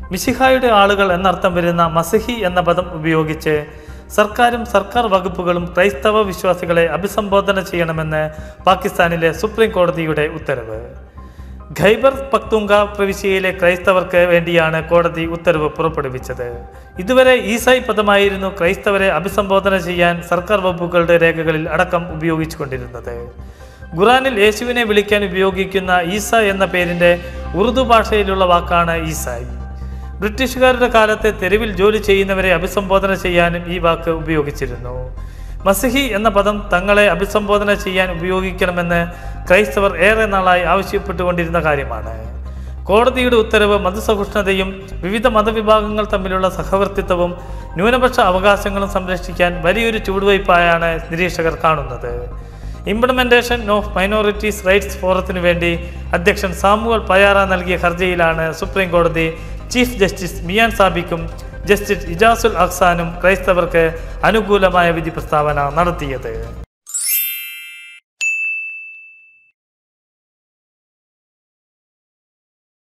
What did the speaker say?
മിശിഹായുടെ ആളുകൾ എന്നർത്ഥം വരുന്ന മസിഹി എന്ന പദം ഉപയോഗിച്ച് സർക്കാരും സർക്കാർ വകുപ്പുകളും ക്രൈസ്തവ വിശ്വാസികളെ അഭിസംബോധന ചെയ്യണമെന്ന് പാകിസ്ഥാനിലെ സുപ്രീം കോടതിയുടെ ഉത്തരവ് ഖൈബർ പക്തുങ്ക പ്രവിശ്യയിലെ ക്രൈസ്തവർക്ക് വേണ്ടിയാണ് കോടതി ഉത്തരവ് പുറപ്പെടുവിച്ചത് ഇതുവരെ ഈസായി പദമായിരുന്നു ക്രൈസ്തവരെ അഭിസംബോധന ചെയ്യാൻ സർക്കാർ വകുപ്പുകളുടെ രേഖകളിൽ അടക്കം ഉപയോഗിച്ചുകൊണ്ടിരുന്നത് ഖുറാനിൽ യേശുവിനെ വിളിക്കാൻ ഉപയോഗിക്കുന്ന ഈസ എന്ന പേരിൻ്റെ ഉറുദു ഭാഷയിലുള്ള വാക്കാണ് ഈസായി ബ്രിട്ടീഷുകാരുടെ കാലത്തെ തെരുവിൽ ജോലി ചെയ്യുന്നവരെ അഭിസംബോധന ചെയ്യാനും ഈ വാക്ക് ഉപയോഗിച്ചിരുന്നു മസിഹി എന്ന പദം തങ്ങളെ അഭിസംബോധന ചെയ്യാൻ ഉപയോഗിക്കണമെന്ന് ക്രൈസ്തവർ ഏറെ നാളായി ആവശ്യപ്പെട്ടുകൊണ്ടിരുന്ന കാര്യമാണ് കോടതിയുടെ ഉത്തരവ് മതസഹിഷ്ണുതയും വിവിധ മതവിഭാഗങ്ങൾ തമ്മിലുള്ള സഹവർത്തിത്വവും ന്യൂനപക്ഷ അവകാശങ്ങളും സംരക്ഷിക്കാൻ വലിയൊരു ചുവടുവയ്പായാണ് നിരീക്ഷകർ കാണുന്നത് ഇംപ്ലിമെന്റേഷൻ ഓഫ് മൈനോറിറ്റീസ് റൈറ്റ്സ് ഫോറത്തിനു വേണ്ടി അധ്യക്ഷൻ സാമുവൽ പയാറ നൽകിയ ഹർജിയിലാണ് സുപ്രീം കോടതി ചീഫ് ജസ്റ്റിസ് മിയാൻ സാബിക്കും ജസ്റ്റിസ് ഇജാസുൽ അഹ്സാനും ക്രൈസ്തവർക്ക് അനുകൂലമായ വിധി പ്രസ്താവന നടത്തിയത്